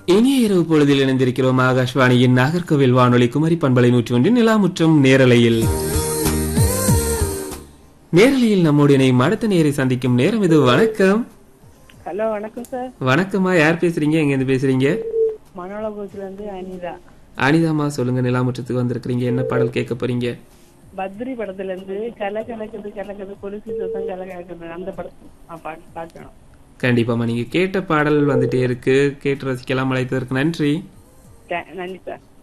இனிய இரவு பொழுதில் இணைந்திருக்கிறோம் ஆகாஷ்வாணியின் நாகர்கோவில் வானொலி குமரி பண்பலை நூற்றி ஒன்றின் நிலாமுற்றம் நேரலையில் நேரலையில் நம்மோடு இணையும் அடுத்த நேரை சந்திக்கும் நேரம் இது வணக்கம் ஹலோ வணக்கம் சார் வணக்கம்மா யார் பேசுறீங்க எங்க இருந்து பேசுறீங்க மனோலபுரத்துல இருந்து அனிதா அனிதாமா சொல்லுங்க நிலாமுற்றத்துக்கு வந்திருக்கிறீங்க என்ன பாடல் கேட்க போறீங்க பத்ரி படத்துல இருந்து கலை கலக்குது கலக்குது கொலுசு சத்தம் கலை கலக்குது அந்த படத்தை நான் பாட்டு பார்க்கணும் கண்டிப்பாமா நீங்க கேட்ட பாடல் வந்துட்டே இருக்கு கேட்டு ரசிக்கலாம் அழைத்ததற்கு நன்றி தே- நன்றி சார்